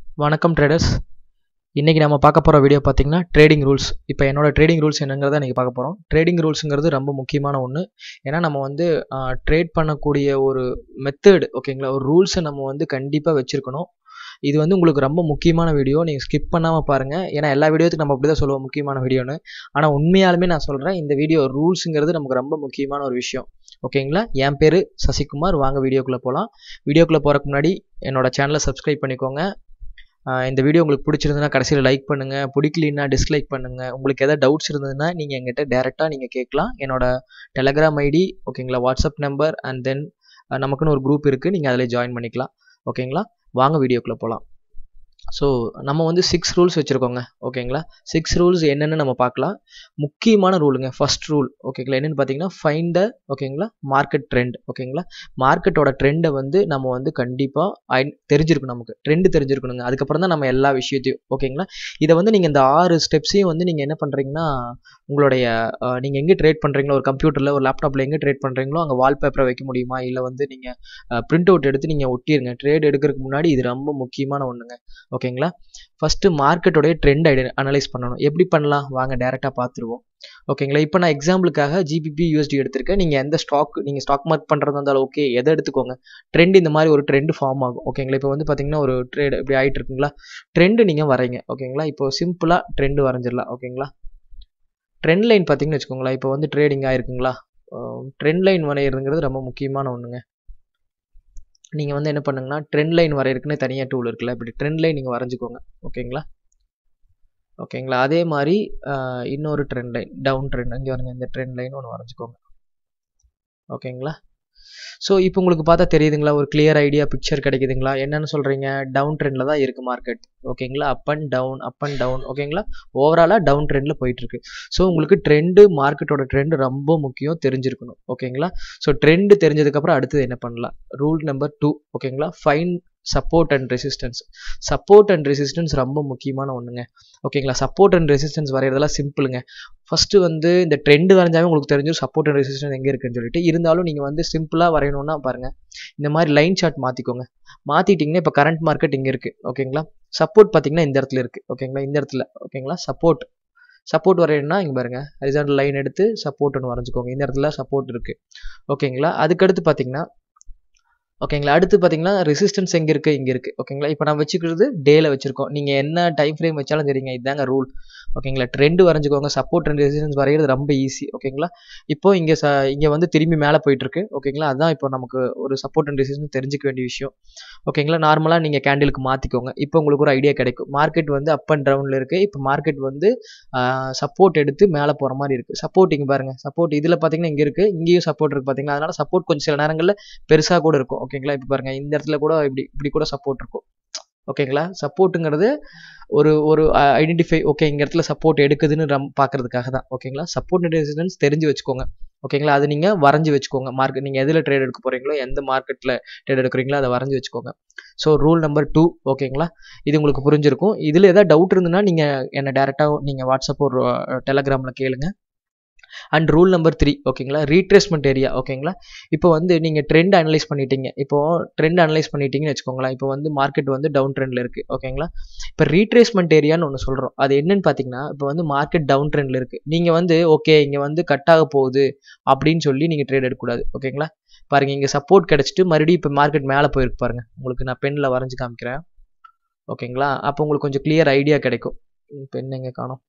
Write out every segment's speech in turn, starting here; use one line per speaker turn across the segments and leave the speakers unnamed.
வணக்கம் ட்ரேடர்ஸ் இன்றைக்கி நம்ம பார்க்க போகிற வீடியோ பார்த்தீங்கன்னா ட்ரேடிங் ரூல்ஸ் இப்போ என்னோட ட்ரேடிங் ரூல்ஸ் என்னங்கிறத இன்றைக்கி பார்க்க போகிறோம் ட்ரேடிங் ரூல்ஸுங்கிறது ரொம்ப முக்கியமான ஒன்று ஏன்னா நம்ம வந்து ட்ரேட் பண்ணக்கூடிய ஒரு மெத்தட் ஓகேங்களா ஒரு ரூல்ஸை நம்ம வந்து கண்டிப்பாக வச்சுருக்கணும் இது வந்து உங்களுக்கு ரொம்ப முக்கியமான வீடியோ நீங்கள் ஸ்கிப் பண்ணாமல் பாருங்கள் ஏன்னா எல்லா வீடியோத்துக்கு நம்ம அப்படி தான் சொல்லுவோம் முக்கியமான வீடியோன்னு ஆனால் உண்மையாலுமே நான் சொல்கிறேன் இந்த வீடியோ ரூல்ஸுங்கிறது நமக்கு ரொம்ப முக்கியமான ஒரு விஷயம் ஓகேங்களா என் பேர் சசிகுமார் வாங்க வீடியோக்குள்ளே போகலாம் வீடியோக்குள்ளே போகிறக்கு முன்னாடி என்னோட சேனலை சப்ஸ்கிரைப் பண்ணிக்கோங்க இந்த வீடியோ உங்களுக்கு பிடிச்சிருந்ததுன்னா கடைசியில் லைக் பண்ணுங்கள் பிடிக்கலன்னா டிஸ்லைக் பண்ணுங்கள் உங்களுக்கு எதாவது டவுட்ஸ் இருந்ததுன்னா நீங்கள் எங்கிட்ட டேரெக்டாக நீங்கள் கேட்கலாம் என்னோட டெலகிராம் ஐடி ஓகேங்களா வாட்ஸ்அப் நம்பர் அண்ட் தென் நமக்குன்னு ஒரு குரூப் இருக்குது நீங்கள் அதில் ஜாயின் பண்ணிக்கலாம் ஓகேங்களா வாங்க வீடியோக்குள்ளே போகலாம் ஸோ நம்ம வந்து சிக்ஸ் ரூல்ஸ் வச்சுருக்கோங்க ஓகேங்களா சிக்ஸ் ரூல்ஸ் என்னென்னு நம்ம பார்க்கலாம் முக்கியமான ரூலுங்க ஃபர்ஸ்ட் ரூல் ஓகேங்களா என்னென்னு பார்த்தீங்கன்னா ஃபைன் த ஓகேங்களா மார்க்கெட் ட்ரெண்ட் ஓகேங்களா மார்க்கெட்டோட ட்ரெண்டை வந்து நம்ம வந்து கண்டிப்பாக ஐ தெரிஞ்சிருக்கணும் நமக்கு ட்ரெண்டு தெரிஞ்சிருக்கணுங்க அதுக்கப்புறம் தான் நம்ம எல்லா விஷயத்தையும் ஓகேங்களா இதை வந்து நீங்கள் இந்த ஆறு ஸ்டெப்ஸையும் வந்து நீங்கள் என்ன பண்ணுறீங்கன்னா உங்களுடைய நீங்கள் எங்கே ட்ரேட் பண்ணுறீங்களோ ஒரு கம்ப்யூட்டரில் ஒரு லேப்டாப்பில் எங்கே ட்ரேட் பண்ணுறீங்களோ அங்கே வால்பேப்பரை வைக்க முடியுமா இல்லை வந்து நீங்கள் பிரிண்ட் அவுட் எடுத்து நீங்கள் ஒட்டிடுங்க ட்ரேட் எடுக்கிறதுக்கு முன்னாடி இது ரொம்ப முக்கியமான ஒன்றுங்க ஓகேங்களா ஃபஸ்ட்டு மார்க்கெட்டோடைய ட்ரெண்ட் ஐடி அனலைஸ் பண்ணணும் எப்படி பண்ணலாம் வாங்க டேரெக்டாக பார்த்துருவோம் ஓகேங்களா இப்போ நான் எக்ஸாம்பிளுக்காக ஜிபிபி யூஎஸ்டி எடுத்திருக்கேன் நீங்கள் எந்த ஸ்டாக் நீங்கள் ஸ்டாக் மார்க் பண்ணுறதா இருந்தாலும் ஓகே எதை எடுத்துக்கோங்க ட்ரெண்ட் இந்த மாதிரி ஒரு ட்ரெண்ட் ஃபார்ம் ஆகும் ஓகேங்களா இப்போ வந்து பார்த்தீங்கன்னா ஒரு ட்ரேட் இப்படி ஆகிட்டு இருக்குங்களா ட்ரெண்டு நீங்கள் வரைங்க ஓகேங்களா இப்போ சிம்பிளாக ட்ரெண்டு வரைஞ்சிடலாம் ஓகேங்களா ட்ரெண்ட் லைன் பார்த்தீங்கன்னு வச்சுக்கோங்களேன் இப்போ வந்து ட்ரேடிங் ஆயிருக்குங்களா ட்ரெண்ட் லைன் வரைகிறதுங்கிறது ரொம்ப முக்கியமான ஒன்றுங்க நீங்கள் வந்து என்ன பண்ணுங்கன்னா ட்ரெண்ட் லைன் வரையறதுக்குன்னு தனியாக டூல் இருக்குல்ல இப்படி ட்ரெண்ட் லைன் நீங்கள் வரைஞ்சிக்கோங்க ஓகேங்களா ஓகேங்களா அதே மாதிரி இன்னொரு ட்ரெண்ட் லைன் டவுன் ட்ரெண்ட் இங்கே வருங்க இந்த ட்ரெண்ட் லைன் ஒன்று வரைஞ்சிக்கோங்க ஓகேங்களா ஸோ இப்போ உங்களுக்கு பார்த்தா தெரியுதுங்களா ஒரு கிளியர் ஐடியா பிக்சர் கிடைக்குதுங்களா என்னென்னு சொல்கிறீங்க டவுன் ட்ரெண்டில் தான் இருக்குது மார்க்கெட் ஓகேங்களா up and down up and down ஓகேங்களா ஓவராலாக டவுன் ட்ரெண்டில் போயிட்டுருக்கு ஸோ உங்களுக்கு ட்ரெண்டு மார்க்கெட்டோட ட்ரெண்டு ரொம்ப முக்கியம் தெரிஞ்சிருக்கணும் ஓகேங்களா ஸோ ட்ரெண்டு தெரிஞ்சதுக்கப்புறம் அடுத்தது என்ன பண்ணலாம் ரூல் நம்பர் டூ ஓகேங்களா fine support and resistance support and resistance ரொம்ப முக்கியமான ஒன்றுங்க ஓகேங்களா சப்போர்ட் அண்ட் ரெசிஸ்டன்ஸ் வரைகிறதெல்லாம் சிம்பிளுங்க ஃபஸ்ட்டு வந்து இந்த ட்ரெண்டு வரைஞ்சாவே உங்களுக்கு தெரிஞ்சும் சப்போர்ட் அண்ட் ரெசிஸ்டன்ஸ் எங்கே இருக்குன்னு சொல்லிட்டு இருந்தாலும் நீங்கள் வந்து சிம்பிளாக வரையணும்னா பாருங்கள் இந்த மாதிரி லைன் சார்ட் மாற்றிக்கோங்க மாற்றிட்டிங்கன்னா இப்போ கரண்ட் மார்க்கெட் இங்கே இருக்குது ஓகேங்களா சப்போர்ட் பார்த்தீங்கன்னா இந்த இடத்துல இருக்குது ஓகேங்களா இந்த இடத்துல ஓகேங்களா சப்போர்ட் சப்போர்ட் வரையணும்னா இங்கே பாருங்கள் ஹரிசாண்டல் லைன் எடுத்து சப்போர்ட் ஒன்று வரைஞ்சிக்கோங்க இந்த இடத்துல சப்போர்ட் இருக்குது ஓகேங்களா அதுக்கடுத்து பார்த்தீங்கன்னா ஓகேங்களா அடுத்து பார்த்தீங்கன்னா ரெசிஸ்டன்ஸ் எங்கே இருக்குது இங்கே இருக்குது ஓகேங்களா இப்போ நான் வச்சுக்கிறது டேல வச்சுருக்கோம் நீங்கள் என்ன டைம் ஃப்ரேம் வச்சாலும் தெரியுங்க இதுதாங்க ரூல் ஓகேங்களா ட்ரெண்டு வரைஞ்சிக்கோங்க சப்போர்ட் அண்ட் ரெசிஸ்டன்ஸ் வரைகிறது ரொம்ப ஈஸி ஓகேங்களா இப்போ இங்கே ச இங்கே வந்து திரும்பி மேலே போயிட்டுருக்கு ஓகேங்களா அதுதான் இப்போ நமக்கு ஒரு சப்போர்ட் அண்ட் ரெசிஸ்டன்ஸ் தெரிஞ்சிக்க வேண்டிய விஷயம் ஓகேங்களா நார்மலாக நீங்கள் கேண்டிலுக்கு மாற்றிக்கோங்க இப்போ உங்களுக்கு ஒரு ஐடியா கிடைக்கும் மார்க்கெட் வந்து அப் அண்ட் டவுனில் இருக்குது இப்போ மார்க்கெட் வந்து சப்போர்ட் எடுத்து மேலே போகிற மாதிரி இருக்குது சப்போர்ட் இங்கே பாருங்கள் சப்போர்ட் இதில் பார்த்தீங்கன்னா இங்கே இருக்குது இங்கேயும் சப்போர்ட் இருக்குது பார்த்தீங்களா அதனால் சப்போர்ட் கொஞ்சம் சில நேரங்களில் பெருசாக கூட இருக்கும் ஓகேங்களா இப்போ பாருங்கள் இந்த இடத்துல கூட இப்படி இப்படி கூட சப்போர்ட் இருக்கும் ஓகேங்களா சப்போர்ட்டுங்கிறது ஒரு ஒரு ஐடென்டிஃபை ஓகே இங்கே இடத்துல சப்போர்ட் எடுக்குதுன்னு ரம் பார்க்கறதுக்காக தான் ஓகேங்களா சப்போர்ட் ரெசிஸ்டன்ஸ் தெரிஞ்சு வச்சுக்கோங்க ஓகேங்களா அது நீங்கள் வரைஞ்சி வச்சுக்கோங்க மார்க்கெட் நீங்கள் எதில் ட்ரேட் எடுக்க போகிறீங்களோ எந்த மார்க்கெட்டில் ட்ரேட் எடுக்கிறீங்களோ அதை வரைஞ்சி வச்சுக்கோங்க ஸோ ரூல் நம்பர் டூ ஓகேங்களா இது உங்களுக்கு புரிஞ்சிருக்கும் இதில் எதாவது டவுட் இருந்ததுன்னா நீங்கள் என்னை டேரெக்டாக நீங்கள் வாட்ஸ்அப் ஒரு டெலகிராமில் கேளுங்க அண்ட் ரூல் நம்பர் த்ரீ ஓகேங்களா ரீட்ரேஸ்மெண்ட் ஏரியா ஓகேங்களா இப்போ வந்து நீங்கள் ட்ரெண்ட் அனலைஸ் பண்ணிட்டீங்க இப்போ ட்ரெண்ட் அனலைஸ் பண்ணிட்டீங்கன்னு வச்சுக்கோங்களேன் இப்போ வந்து மார்க்கெட் வந்து டவுன் ட்ரெண்டில் இருக்குது ஓகேங்களா இப்போ ரீட்ரேஸ்மெண்ட் ஏரியான்னு ஒன்று சொல்கிறோம் அது என்னன்னு பார்த்தீங்கன்னா இப்போ வந்து மார்க்கெட் டவுன் ட்ரெண்டில் இருக்குது நீங்கள் வந்து ஓகே இங்கே வந்து கட் ஆக போகுது அப்படின்னு சொல்லி நீங்கள் ட்ரேட் எடுக்கக்கூடாது ஓகேங்களா பாருங்கள் இங்கே சப்போர்ட் கிடச்சிட்டு மறுபடியும் இப்போ மார்க்கெட் மேலே போயிருக்கு பாருங்கள் உங்களுக்கு நான் பெண்ணில் வரைஞ்சி காமிக்கிறேன் ஓகேங்களா அப்போ உங்களுக்கு கொஞ்சம் கிளியர் ஐடியா கிடைக்கும் பெண் எங்கே காணும்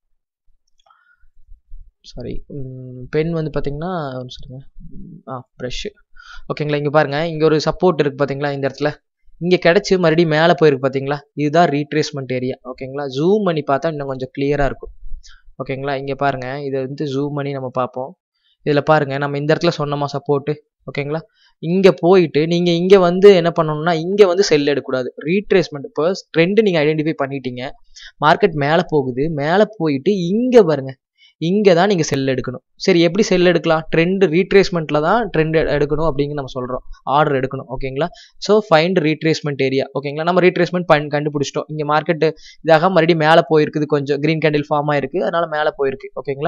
சாரி பென் வந்து பார்த்தீங்கன்னா சொல்லுங்க ஆ ப்ரெஷ்ஷு ஓகேங்களா இங்கே பாருங்கள் இங்கே ஒரு சப்போர்ட் இருக்குது பார்த்தீங்களா இந்த இடத்துல இங்கே கிடச்சி மறுபடியும் மேலே போயிருக்கு பார்த்தீங்களா இதுதான் ரீட்ரேஸ்மெண்ட் ஏரியா ஓகேங்களா ஜூம் பண்ணி பார்த்தா இன்னும் கொஞ்சம் கிளியராக இருக்கும் ஓகேங்களா இங்கே பாருங்கள் இதை வந்து ஜூம் பண்ணி நம்ம பார்ப்போம் இதில் பாருங்கள் நம்ம இந்த இடத்துல சொன்னோமா சப்போர்ட்டு ஓகேங்களா இங்கே போயிட்டு நீங்கள் இங்கே வந்து என்ன பண்ணணும்னா இங்கே வந்து செல் எடுக்கக்கூடாது ரீட்ரேஸ்மெண்ட் இப்போ ட்ரெண்டு நீங்கள் ஐடென்டிஃபை பண்ணிட்டீங்க மார்க்கெட் மேலே போகுது மேலே போயிட்டு இங்கே பாருங்கள் இங்கே தான் நீங்கள் செல் எடுக்கணும் சரி எப்படி செல் எடுக்கலாம் ட்ரெண்ட் ரீட்ரேஸ்மெண்ட்டில் தான் ட்ரெண்ட் எடுக்கணும் அப்படிங்க நம்ம சொல்கிறோம் ஆர்டர் எடுக்கணும் ஓகேங்களா ஸோ ஃபைண்ட் ரீட்ரேஸ்மெண்ட் ஏரியா ஓகேங்களா நம்ம ரீட்ரேஸ்மெண்ட் பண் கண்டுபிடிச்சிட்டோம் இங்கே மார்க்கெட்டு இதாக மறுபடியும் மேலே போயிருக்குது கொஞ்சம் க்ரீன் கேண்டில் ஃபார்ம் ஆயிருக்கு அதனால் மேலே போயிருக்கு ஓகேங்களா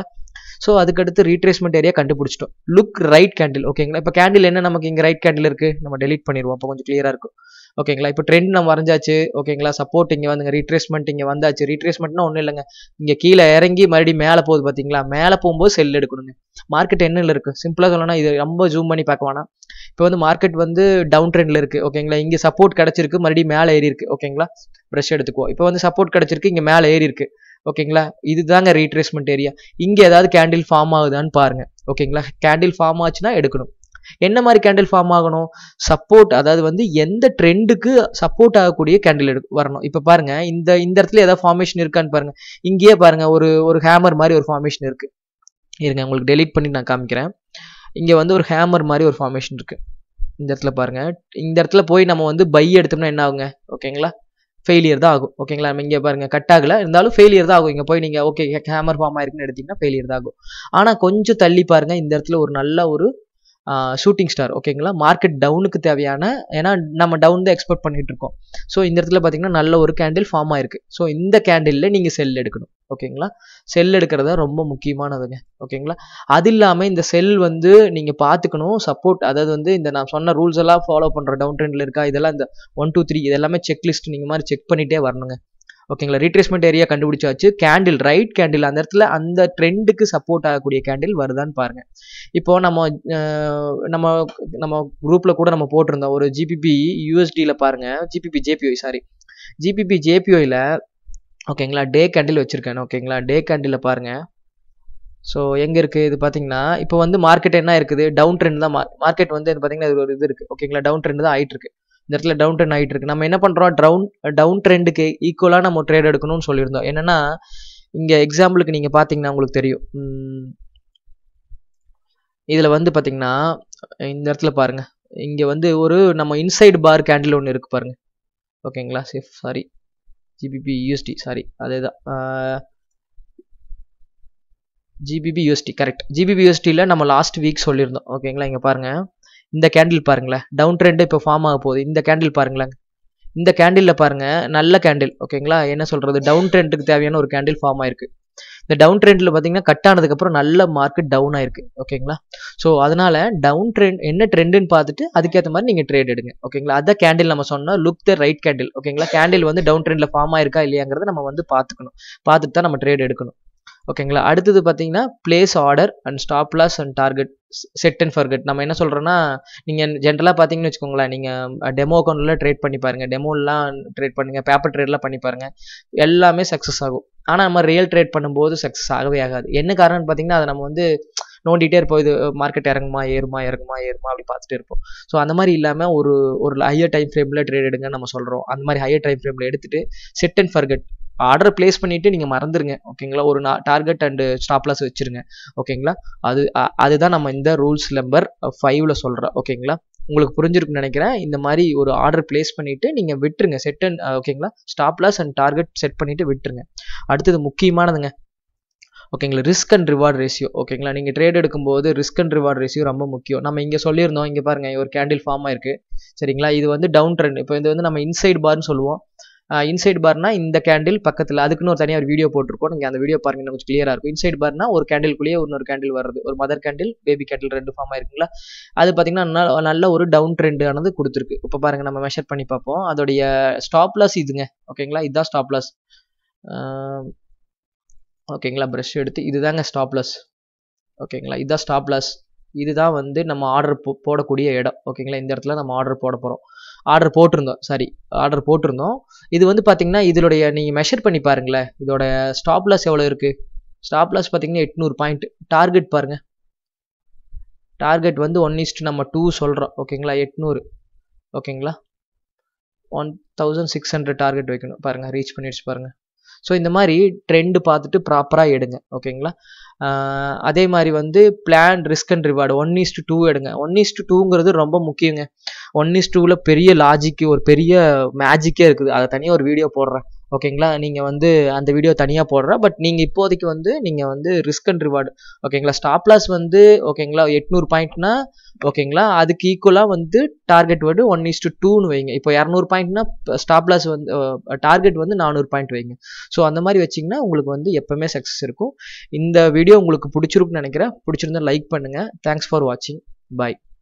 ஸோ அதுக்கடுத்து ரீட்ரேஸ்மெண்ட் ஏரியா கண்டுபிடிச்சிட்டோம் லுக் ரைட் கேண்டில் ஓகேங்களா இப்போ கேண்டில் என்ன நமக்கு இங்கே ரைட் கேண்டில் இருக்குது நம்ம டெலிட் பண்ணிடுவோம் அப்போ கொஞ்சம் கிளியராக இருக்கும் ஓகேங்களா இப்போ ட்ரெண்ட் நம்ம வரைஞ்சாச்சு ஓகேங்களா சப்போர்ட் இங்கே வந்துங்க ரீட்ரேஸ்மெண்ட் இங்கே வந்தாச்சு ரீட்ரேஸ்மெண்ட்னா ஒன்றும் இல்லைங்க இங்கே கீழே இறங்கி மறுபடியும் மேலே போகுது பார்த்தீங்களா மேலே போகும்போது செல் எடுக்கணுங்க மார்க்கெட் என்னல இருக்குது சிம்பிளாக சொல்லணும்னா இது ரொம்ப ஜூம் பண்ணி பார்க்க வேணாம் இப்போ வந்து மார்க்கெட் வந்து டவுன் ட்ரெண்டில் இருக்குது ஓகேங்களா இங்கே சப்போர்ட் கிடச்சிருக்கு மறுபடியும் மேலே ஏறி இருக்கு ஓகேங்களா ப்ரெஷ் எடுத்துக்குவோம் இப்போ வந்து சப்போர்ட் கிடச்சிருக்கு இங்கே மேலே ஏறி இருக்கு ஓகேங்களா இதுதாங்க ரீட்ரேஸ்மெண்ட் ஏரியா இங்கே ஏதாவது கேண்டில் ஃபார்ம் ஆகுதான்னு பாருங்க ஓகேங்களா கேண்டில் ஃபார்ம் ஆச்சுன்னா எடுக்கணும் என்ன மாதிரி கேண்டில் ஃபார்ம் ஆகணும் சப்போர்ட் அதாவது வந்து எந்த ட்ரெண்டுக்கு சப்போர்ட் ஆகக்கூடிய கேண்டில் எடு வரணும் இப்போ பாருங்க இந்த இந்த இடத்துல ஏதாவது ஃபார்மேஷன் இருக்கான்னு பாருங்க இங்கேயே பாருங்க ஒரு ஒரு ஹேமர் மாதிரி ஒரு ஃபார்மேஷன் இருக்கு இருங்க உங்களுக்கு டெலீட் பண்ணி நான் காமிக்கிறேன் இங்கே வந்து ஒரு ஹேமர் மாதிரி ஒரு ஃபார்மேஷன் இருக்கு இந்த இடத்துல பாருங்க இந்த இடத்துல போய் நம்ம வந்து பை எடுத்தோம்னா என்ன ஆகுங்க ஓகேங்களா ஃபெயிலியர் தான் ஆகும் ஓகேங்களா நம்ம இங்கே பாருங்க கட் ஆகல இருந்தாலும் ஃபெயிலியர் தான் ஆகும் இங்கே போய் நீங்கள் ஓகே ஹேமர் ஃபார்ம் ஆயிருக்குன்னு எடுத்தீங்கன்னா ஃபெயிலியர் தான் ஆகும் ஆனால் கொஞ்சம் தள்ளி பாருங்க இந்த இடத்துல ஒரு நல்ல ஒரு ஷூட்டிங் ஸ்டார் ஓகேங்களா மார்க்கெட் டவுனுக்கு தேவையான ஏன்னா நம்ம டவுன் தான் எக்ஸ்பெக்ட் பண்ணிட்டு இருக்கோம் ஸோ இந்த இடத்துல பார்த்தீங்கன்னா நல்ல ஒரு கேண்டில் ஃபார்ம் ஆயிருக்கு ஸோ இந்த கேண்டிலில் நீங்கள் செல் எடுக்கணும் ஓகேங்களா செல் எடுக்கிறது ரொம்ப முக்கியமானதுங்க ஓகேங்களா அது இல்லாமல் இந்த செல் வந்து நீங்கள் பார்த்துக்கணும் சப்போர்ட் அதாவது வந்து இந்த நான் சொன்ன ரூல்ஸ் எல்லாம் ஃபாலோ பண்ணுற டவுன் ட்ரெண்டில் இருக்கா இதெல்லாம் இந்த ஒன் டூ த்ரீ இதெல்லாமே செக் லிஸ்ட் நீங்கள் மாதிரி செக் பண்ணிட்டே வரணுங்க ஓகேங்களா ரீட்ரேஸ்மெண்ட் ஏரியா கண்டுபிடிச்சாச்சு கேண்டில் ரைட் கேண்டில் அந்த இடத்துல அந்த ட்ரெண்டுக்கு சப்போர்ட் ஆகக்கூடிய கேண்டில் வருதான்னு பாருங்க இப்போ நம்ம நம்ம நம்ம குரூப்ல கூட நம்ம போட்டிருந்தோம் ஒரு ஜிபிபி யூஎஸ்டியில் பாருங்க ஜிபிபி ஜேபிஒய் சாரி ஜிபிபி ஜேபிஒயில் ஓகேங்களா டே கேண்டில் வச்சுருக்கேன் ஓகேங்களா டே கேண்டில் பாருங்க ஸோ எங்கே இருக்குது இது பார்த்தீங்கன்னா இப்போ வந்து மார்க்கெட் என்ன இருக்குது டவுன் ட்ரெண்ட் தான் மார்க்கெட் வந்து பார்த்தீங்கன்னா இது ஒரு இது இருக்குது ஓகேங்களா டவுன் ட்ரெண்ட் தான் ஆயிட்டு இருக்கு இந்த இடத்துல டவுன் ட்ரெண்ட் ஆகிட்டு இருக்கு நம்ம என்ன பண்ணுறோம் டவுன் டவுன் ட்ரெண்டுக்கு ஈக்குவலாக நம்ம ட்ரேட் எடுக்கணும்னு சொல்லியிருந்தோம் என்னன்னா இங்கே எக்ஸாம்பிளுக்கு நீங்கள் பார்த்தீங்கன்னா உங்களுக்கு தெரியும் இதில் வந்து பார்த்தீங்கன்னா இந்த இடத்துல பாருங்க இங்கே வந்து ஒரு நம்ம இன்சைடு பார் கேண்டில் ஒன்று இருக்கு பாருங்க ஓகேங்களா safe sorry GBP USD sorry அதே தான் ஜிபிபி யூஎஸ்டி கரெக்ட் ஜிபிபி யூஎஸ்டியில் நம்ம லாஸ்ட் வீக் சொல்லியிருந்தோம் ஓகேங்களா இங்கே பாருங்கள் இந்த கேண்டில் பாருங்களேன் டவுன் ட்ரெண்டு இப்போ ஃபார்ம் ஆக போகுது இந்த கேண்டில் பாருங்களேன் இந்த கேண்டிலில் பாருங்க நல்ல கேண்டில் ஓகேங்களா என்ன சொல்றது டவுன் ட்ரெண்டுக்கு தேவையான ஒரு கேண்டில் ஃபார்ம் ஆயிருக்கு இந்த டவுன் ட்ரெண்டில் பார்த்தீங்கன்னா கட் ஆனதுக்கப்புறம் நல்ல மார்க்கெட் டவுன் ஆயிருக்கு ஓகேங்களா ஸோ அதனால டவுன் ட்ரெண்ட் என்ன ட்ரெண்டுன்னு பார்த்துட்டு அதுக்கேற்ற மாதிரி நீங்கள் ட்ரேட் எடுங்க ஓகேங்களா அதான் கேண்டில் நம்ம சொன்னோம் லுக் த ரைட் கேண்டில் ஓகேங்களா கேண்டில் வந்து டவுன் ட்ரெண்டில் ஃபார்ம் ஆயிருக்கா இல்லையாங்கிறத நம்ம வந்து பார்த்துக்கணும் பார்த்துட்டு தான் நம்ம ட்ரேட் எடுக்கணும் ஓகேங்களா அடுத்தது பார்த்தீங்கன்னா place order and stop loss and target set and forget நம்ம என்ன சொல்கிறோன்னா நீங்கள் ஜென்ரலாக பார்த்தீங்கன்னு வச்சுக்கோங்களேன் நீங்கள் டெமோ அக்கௌண்ட்டில் ட்ரேட் பண்ணி பாருங்கள் டெமோலாம் ட்ரேட் பண்ணுங்கள் பேப்பர் ட்ரேட்லாம் பண்ணி பாருங்கள் எல்லாமே சக்ஸஸ் ஆகும் ஆனால் நம்ம ரியல் ட்ரேட் பண்ணும்போது சக்ஸஸ் ஆகவே ஆகாது என்ன காரணம்னு பார்த்தீங்கன்னா அதை நம்ம வந்து நோண்டிகிட்டே இருப்போம் இது மார்க்கெட் இறங்குமா ஏறுமா இறங்குமா ஏறுமா அப்படி பார்த்துட்டே இருப்போம் ஸோ அந்த மாதிரி இல்லாமல் ஒரு ஒரு ஹையர் டைம் ஃப்ரேமில் ட்ரேட் எடுங்க நம்ம சொல்கிறோம் அந்த மாதிரி ஹையர் டைம் ஃப்ரேமில் எடுத்துட்டு set and forget order place பண்ணிட்டு நீங்கள் மறந்துருங்க ஓகேங்களா ஒரு டார்கெட் அண்டு ஸ்டாப்லாஸ் வச்சுருங்க ஓகேங்களா அது அதுதான் நம்ம இந்த ரூல்ஸ் நம்பர் ஃபைவ்ல சொல்கிறோம் ஓகேங்களா உங்களுக்கு புரிஞ்சிருக்குன்னு நினைக்கிறேன் இந்த மாதிரி ஒரு ஆர்டர் பிளேஸ் பண்ணிட்டு நீங்கள் விட்டுருங்க செட் அண்ட் ஓகேங்களா ஸ்டாப்லாஸ் அண்ட் டார்கெட் செட் பண்ணிட்டு விட்டுருங்க அடுத்தது முக்கியமானதுங்க ஓகேங்களா ரிஸ்க் அண்ட் ரிவார்ட் ரேஷியோ ஓகேங்களா நீங்கள் ட்ரேட் எடுக்கும்போது ரிஸ்க் அண்ட் ரிவார்ட் ரேஷியோ ரொம்ப முக்கியம் நம்ம இங்கே சொல்லியிருந்தோம் இங்கே பாருங்க ஒரு கேண்டில் ஃபார்ம் ஆயிருக்கு சரிங்களா இது வந்து டவுன் ட்ரெண்ட் இப்போ இது வந்து நம்ம இன்சைட் பார்னு சொல்லுவோம் இன்சைட் பார்னா இந்த கேண்டில் பக்கத்தில் அதுக்குன்னு ஒரு தனியாக ஒரு வீடியோ போட்டிருக்கோம் நீங்கள் அந்த வீடியோ பாருங்க கொஞ்சம் கிளியராக இருக்கும் இன்சைட் பார்னா ஒரு கேண்டில்குள்ளேயே இன்னொரு கேண்டில் வருது ஒரு மதர் கேண்டில் பேபி கேண்டில் ரெண்டு ஃபார்ம் ஆயிருக்குங்களா அது பார்த்தீங்கன்னா நல்ல ஒரு டவுன் ட்ரெண்ட் ஆனது கொடுத்துருக்கு இப்போ பாருங்க நம்ம மெஷர் பண்ணி பார்ப்போம் அதோடைய ஸ்டாப் லாஸ் இதுங்க ஓகேங்களா இதுதான் ஸ்டாப் லாஸ் ஓகேங்களா ப்ரஷ் எடுத்து இதுதாங்க ஸ்டாப் லாஸ் ஓகேங்களா இதுதான் ஸ்டாப் லாஸ் இதுதான் வந்து நம்ம ஆர்டர் போ போடக்கூடிய இடம் ஓகேங்களா இந்த இடத்துல நம்ம ஆர்டர் போட போகிறோம் ஆர்டர் போட்டிருந்தோம் சாரி ஆர்டர் போட்டிருந்தோம் இது வந்து பார்த்தீங்கன்னா இதோடைய நீங்கள் மெஷர் பண்ணி பாருங்களேன் இதோட ஸ்டாப் லாஸ் எவ்வளோ இருக்குது ஸ்டாப் லாஸ் பார்த்தீங்கன்னா எட்நூறு பாயிண்ட் டார்கெட் பாருங்கள் டார்கெட் வந்து ஒன் இஸ்ட் நம்ம டூ சொல்கிறோம் ஓகேங்களா எட்நூறு ஓகேங்களா one thousand six hundred target வைக்கணும் பாருங்கள் ரீச் பண்ணிடுச்சு பாருங்கள் ஸோ இந்த மாதிரி ட்ரெண்டு பார்த்துட்டு ப்ராப்பராக எடுங்க ஓகேங்களா அதே மாதிரி வந்து plan risk and reward one is two எடுங்க ஒன் இஸ்ட் டூங்கிறது ரொம்ப முக்கியங்க ஒன் இஸ் டூவில் பெரிய லாஜிக்கு ஒரு பெரிய மேஜிக்கே இருக்குது அதை தனியாக ஒரு வீடியோ போடுறேன் ஓகேங்களா நீங்கள் வந்து அந்த வீடியோ தனியாக போடுறேன் பட் நீங்கள் இப்போதைக்கு வந்து நீங்கள் வந்து ரிஸ்க் அண்ட் ரிவார்டு ஓகேங்களா ஸ்டாப் லாஸ் வந்து ஓகேங்களா எட்நூறு பாயிண்ட்னா ஓகேங்களா அதுக்கு ஈக்குவலாக வந்து டார்கெட் வந்து ஒன் இஸ் டு டூன்னு வைங்க இப்போ இரநூறு பாயிண்ட்னா ஸ்டாப் லாஸ் வந்து டார்கெட் வந்து நானூறு பாயிண்ட் வைங்க ஸோ அந்த மாதிரி வச்சிங்கன்னா உங்களுக்கு வந்து எப்போவுமே சக்ஸஸ் இருக்கும் இந்த வீடியோ உங்களுக்கு பிடிச்சிருக்குன்னு நினைக்கிறேன் பிடிச்சிருந்தா லைக் பண்ணுங்கள் தேங்க்ஸ் ஃபார் வாட்சிங் பாய்